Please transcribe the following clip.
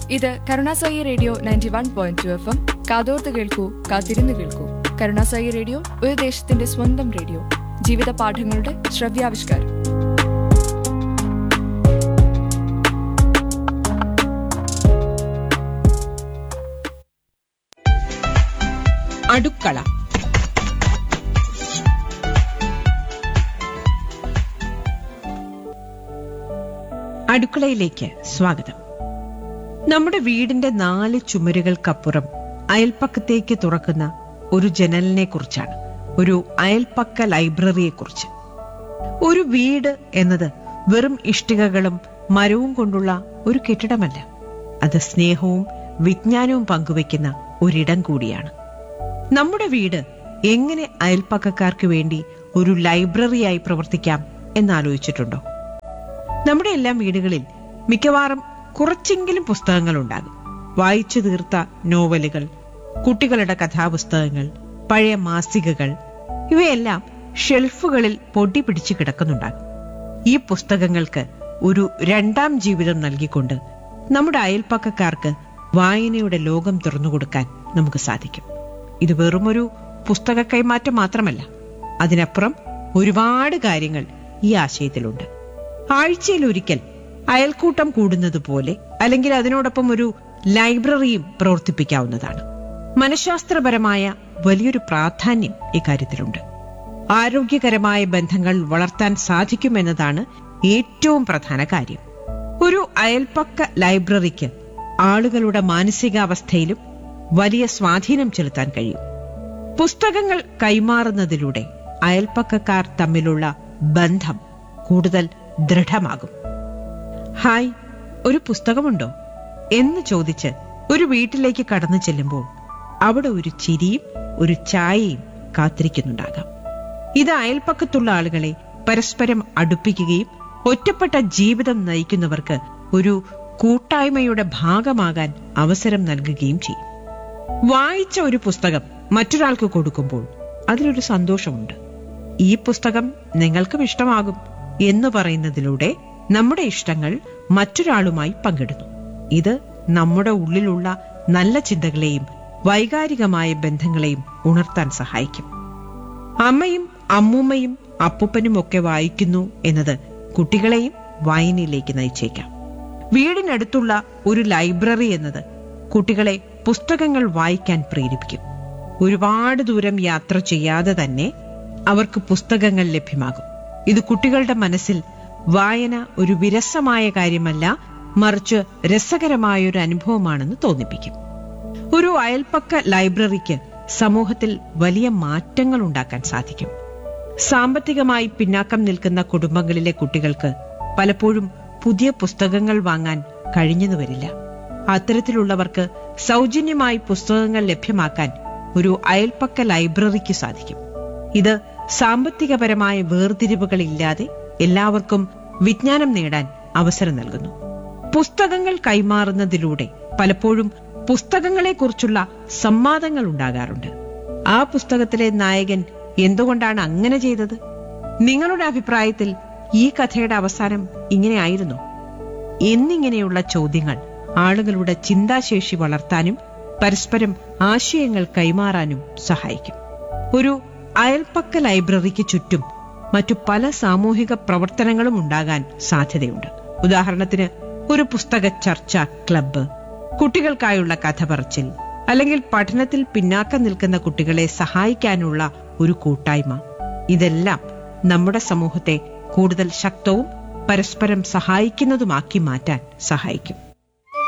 ഇത് കരുണാസായി radio ninety one point two F M കാതോർത്ത് കേൾക്കൂ കാത്തിരുന്ന് കേൾക്കൂ കരുണാസായി റേഡിയോ ഒരു ദേശത്തിന്റെ സ്വന്തം റേഡിയോ ജീവിത പാഠങ്ങളുടെ ശ്രവ്യാവിഷ്കാരം അടുക്കള അടുക്കളയിലേക്ക് സ്വാഗതം നമ്മുടെ വീടിന്റെ നാല് ചുമരുകൾക്കപ്പുറം അയൽപ്പക്കത്തേക്ക് തുറക്കുന്ന ഒരു ജനലിനെ കുറിച്ചാണ് ഒരു അയൽപ്പക്ക ലൈബ്രറിയെ കുറിച്ച് ഒരു വീട് എന്നത് വെറും ഇഷ്ടികകളും മരവും കൊണ്ടുള്ള ഒരു കെട്ടിടമല്ല അത് സ്നേഹവും വിജ്ഞാനവും പങ്കുവെക്കുന്ന ഒരിടം കൂടിയാണ് നമ്മുടെ വീട് എങ്ങനെ അയൽപ്പക്കക്കാർക്ക് വേണ്ടി ഒരു ലൈബ്രറിയായി പ്രവർത്തിക്കാം എന്നാലോചിച്ചിട്ടുണ്ടോ നമ്മുടെ എല്ലാം വീടുകളിൽ മിക്കവാറും കുറച്ചെങ്കിലും പുസ്തകങ്ങൾ ഉണ്ടാകും വായിച്ചു തീർത്ത നോവലുകൾ കുട്ടികളുടെ കഥാപുസ്തകങ്ങൾ പഴയ മാസികകൾ ഇവയെല്ലാം ഷെൽഫുകളിൽ പൊടി പിടിച്ചു കിടക്കുന്നുണ്ടാകും ഈ പുസ്തകങ്ങൾക്ക് ഒരു രണ്ടാം ജീവിതം നൽകിക്കൊണ്ട് നമ്മുടെ അയൽപ്പക്കക്കാർക്ക് വായനയുടെ ലോകം തുറന്നുകൊടുക്കാൻ നമുക്ക് സാധിക്കും ഇത് വെറുമൊരു പുസ്തക കൈമാറ്റം മാത്രമല്ല അതിനപ്പുറം ഒരുപാട് കാര്യങ്ങൾ ഈ ആശയത്തിലുണ്ട് ആഴ്ചയിൽ ഒരിക്കൽ അയൽക്കൂട്ടം കൂടുന്നത് പോലെ അല്ലെങ്കിൽ അതിനോടൊപ്പം ഒരു ലൈബ്രറിയും പ്രവർത്തിപ്പിക്കാവുന്നതാണ് മനഃശാസ്ത്രപരമായ വലിയൊരു പ്രാധാന്യം ഇക്കാര്യത്തിലുണ്ട് ആരോഗ്യകരമായ ബന്ധങ്ങൾ വളർത്താൻ സാധിക്കുമെന്നതാണ് ഏറ്റവും പ്രധാന കാര്യം ഒരു അയൽപ്പക്ക ലൈബ്രറിക്ക് ആളുകളുടെ മാനസികാവസ്ഥയിലും വലിയ സ്വാധീനം ചെലുത്താൻ കഴിയും പുസ്തകങ്ങൾ കൈമാറുന്നതിലൂടെ അയൽപ്പക്കക്കാർ തമ്മിലുള്ള ബന്ധം കൂടുതൽ ദൃഢമാകും ഹായ് ഒരു പുസ്തകമുണ്ടോ എന്ന് ചോദിച്ച് ഒരു വീട്ടിലേക്ക് കടന്നു ചെല്ലുമ്പോൾ അവിടെ ഒരു ചിരിയും ഒരു ചായയും കാത്തിരിക്കുന്നുണ്ടാകാം ഇത് അയൽപ്പക്കത്തുള്ള ആളുകളെ പരസ്പരം അടുപ്പിക്കുകയും ഒറ്റപ്പെട്ട ജീവിതം നയിക്കുന്നവർക്ക് ഒരു കൂട്ടായ്മയുടെ ഭാഗമാകാൻ അവസരം നൽകുകയും ചെയ്യും വായിച്ച ഒരു പുസ്തകം മറ്റൊരാൾക്ക് കൊടുക്കുമ്പോൾ അതിലൊരു സന്തോഷമുണ്ട് ഈ പുസ്തകം നിങ്ങൾക്കും ഇഷ്ടമാകും എന്ന് പറയുന്നതിലൂടെ നമ്മുടെ ഇഷ്ടങ്ങൾ മറ്റൊരാളുമായി പങ്കിടുന്നു ഇത് നമ്മുടെ ഉള്ളിലുള്ള നല്ല ചിന്തകളെയും വൈകാരികമായ ബന്ധങ്ങളെയും ഉണർത്താൻ സഹായിക്കും അമ്മയും അമ്മൂമ്മയും അപ്പൂപ്പനും ഒക്കെ വായിക്കുന്നു എന്നത് കുട്ടികളെയും വായനയിലേക്ക് നയിച്ചേക്കാം വീടിനടുത്തുള്ള ഒരു ലൈബ്രറി എന്നത് കുട്ടികളെ പുസ്തകങ്ങൾ വായിക്കാൻ പ്രേരിപ്പിക്കും ഒരുപാട് ദൂരം യാത്ര ചെയ്യാതെ തന്നെ അവർക്ക് പുസ്തകങ്ങൾ ലഭ്യമാകും ഇത് കുട്ടികളുടെ മനസ്സിൽ വായന ഒരു വിരസമായ കാര്യമല്ല മറിച്ച് രസകരമായ ഒരു അനുഭവമാണെന്ന് തോന്നിപ്പിക്കും ഒരു അയൽപ്പക്ക ലൈബ്രറിക്ക് സമൂഹത്തിൽ വലിയ മാറ്റങ്ങൾ ഉണ്ടാക്കാൻ സാധിക്കും സാമ്പത്തികമായി പിന്നാക്കം നിൽക്കുന്ന കുടുംബങ്ങളിലെ കുട്ടികൾക്ക് പലപ്പോഴും പുതിയ പുസ്തകങ്ങൾ വാങ്ങാൻ കഴിഞ്ഞെന്ന് വരില്ല അത്തരത്തിലുള്ളവർക്ക് സൗജന്യമായി പുസ്തകങ്ങൾ ലഭ്യമാക്കാൻ ഒരു അയൽപ്പക്ക ലൈബ്രറിക്ക് സാധിക്കും ഇത് സാമ്പത്തികപരമായ വേർതിരിവുകളില്ലാതെ എല്ലാവർക്കും വിജ്ഞാനം നേടാൻ അവസരം നൽകുന്നു പുസ്തകങ്ങൾ കൈമാറുന്നതിലൂടെ പലപ്പോഴും പുസ്തകങ്ങളെക്കുറിച്ചുള്ള സംവാദങ്ങൾ ഉണ്ടാകാറുണ്ട് ആ പുസ്തകത്തിലെ നായകൻ എന്തുകൊണ്ടാണ് അങ്ങനെ ചെയ്തത് നിങ്ങളുടെ അഭിപ്രായത്തിൽ ഈ കഥയുടെ അവസാനം ഇങ്ങനെയായിരുന്നോ എന്നിങ്ങനെയുള്ള ചോദ്യങ്ങൾ ആളുകളുടെ ചിന്താശേഷി വളർത്താനും പരസ്പരം ആശയങ്ങൾ കൈമാറാനും സഹായിക്കും ഒരു അയൽപ്പക്ക ലൈബ്രറിക്ക് ചുറ്റും മറ്റു പല സാമൂഹിക പ്രവർത്തനങ്ങളും ഉണ്ടാകാൻ സാധ്യതയുണ്ട് ഉദാഹരണത്തിന് ഒരു പുസ്തക ചർച്ച ക്ലബ്ബ് കുട്ടികൾക്കായുള്ള കഥ പറച്ചിൽ അല്ലെങ്കിൽ പഠനത്തിൽ പിന്നാക്കം നിൽക്കുന്ന കുട്ടികളെ സഹായിക്കാനുള്ള ഒരു കൂട്ടായ്മ ഇതെല്ലാം നമ്മുടെ സമൂഹത്തെ കൂടുതൽ ശക്തവും പരസ്പരം സഹായിക്കുന്നതുമാക്കി മാറ്റാൻ സഹായിക്കും